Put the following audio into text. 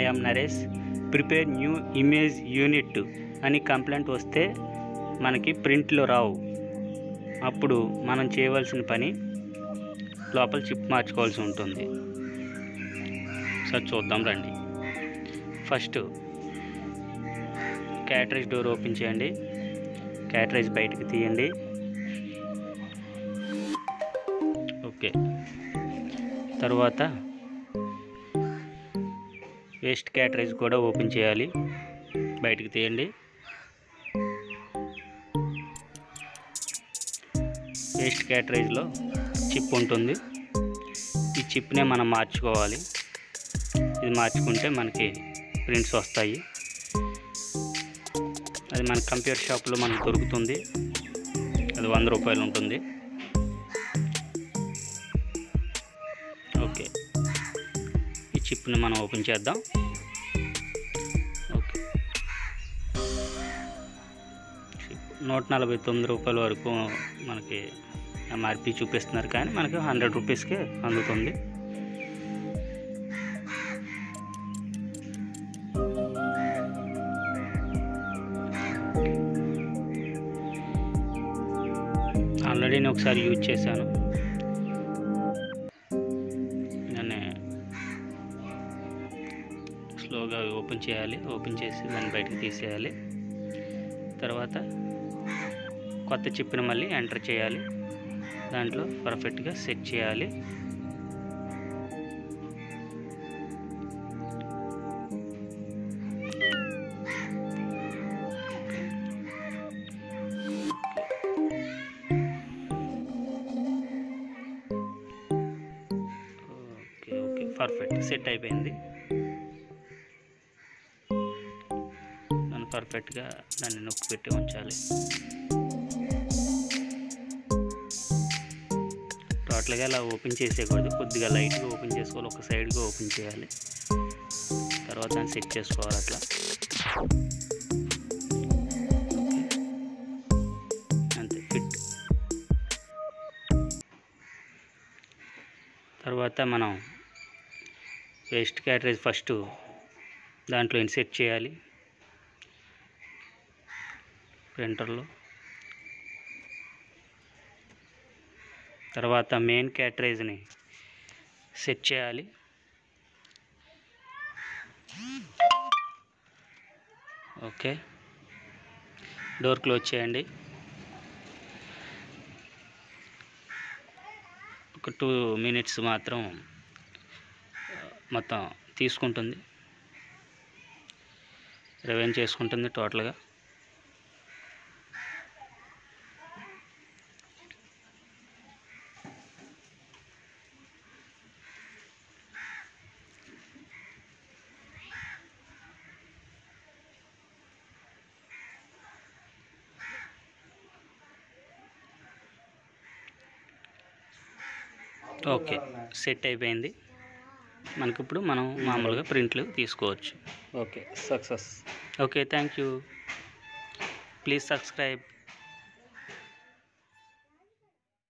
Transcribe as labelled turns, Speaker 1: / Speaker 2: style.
Speaker 1: I'm Naresh prepare new image unit అని complaint వస్తే మనకి ప్రింట్లు రావు అప్పుడు మనం చేయవలసిన పని లోపల చిప్ మార్చుకోవాల్సి ఉంటుంది సార్ చూద్దాం రండి ఫస్ట్ క్యాటరేజ్ డోర్ ఓపెన్ చేయండి క్యాటరేజ్ బయటకు తీయండి ఓకే తర్వాత వేస్ట్ క్యాటరేజ్ కూడా ఓపెన్ చేయాలి బయటకు తీయండి వేస్ట్ క్యాటరేజ్లో చిప్ ఉంటుంది ఈ చిప్నే మనం మార్చుకోవాలి ఇది మార్చుకుంటే మనకి ప్రింట్స్ వస్తాయి అది మన కంప్యూటర్ షాప్లో మనకు దొరుకుతుంది అది వంద రూపాయలు ఉంటుంది ఓకే ఈ చిప్ని మనం ఓపెన్ చేద్దాం ఓకే చిప్ నూట నలభై తొమ్మిది రూపాయల వరకు మనకి ఎంఆర్పి చూపిస్తున్నారు కానీ మనకి హండ్రెడ్ రూపీస్కే అందుతుంది ఆల్రెడీ నేను ఒకసారి యూజ్ చేశాను దాన్ని స్లోగా ఓపెన్ చేయాలి ఓపెన్ చేసి దాన్ని బయటకు తీసేయాలి తర్వాత కొత్త చిప్ని మళ్ళీ ఎంటర్ చేయాలి దాంట్లో పర్ఫెక్ట్గా సెట్ చేయాలి ఓకే ఓకే పర్ఫెక్ట్ సెట్ అయిపోయింది దాన్ని పర్ఫెక్ట్గా దాన్ని నొక్కి పెట్టి ఉంచాలి టోటల్గా ఇలా ఓపెన్ చేసేయకూడదు కొద్దిగా లైట్గా ఓపెన్ చేసుకోవాలి ఒక సైడ్గా ఓపెన్ చేయాలి తర్వాత దాన్ని సెట్ చేసుకోవాలి అట్లా అంతే ఫిట్ తర్వాత మనం వేస్ట్ క్యాటరేజ్ ఫస్ట్ దాంట్లో ఇన్సెట్ చేయాలి ప్రింటర్లో తర్వాత మెయిన్ క్యాటరేజ్ని సెట్ చేయాలి ఓకే డోర్ క్లోజ్ చేయండి ఒక టూ మినిట్స్ మాత్రం మొత్తం తీసుకుంటుంది రివైన్ చేసుకుంటుంది టోటల్గా ఓకే సెట్ అయిపోయింది మనకి ఇప్పుడు మనం మామూలుగా ప్రింట్లు తీసుకోవచ్చు
Speaker 2: okay success
Speaker 1: okay thank you please subscribe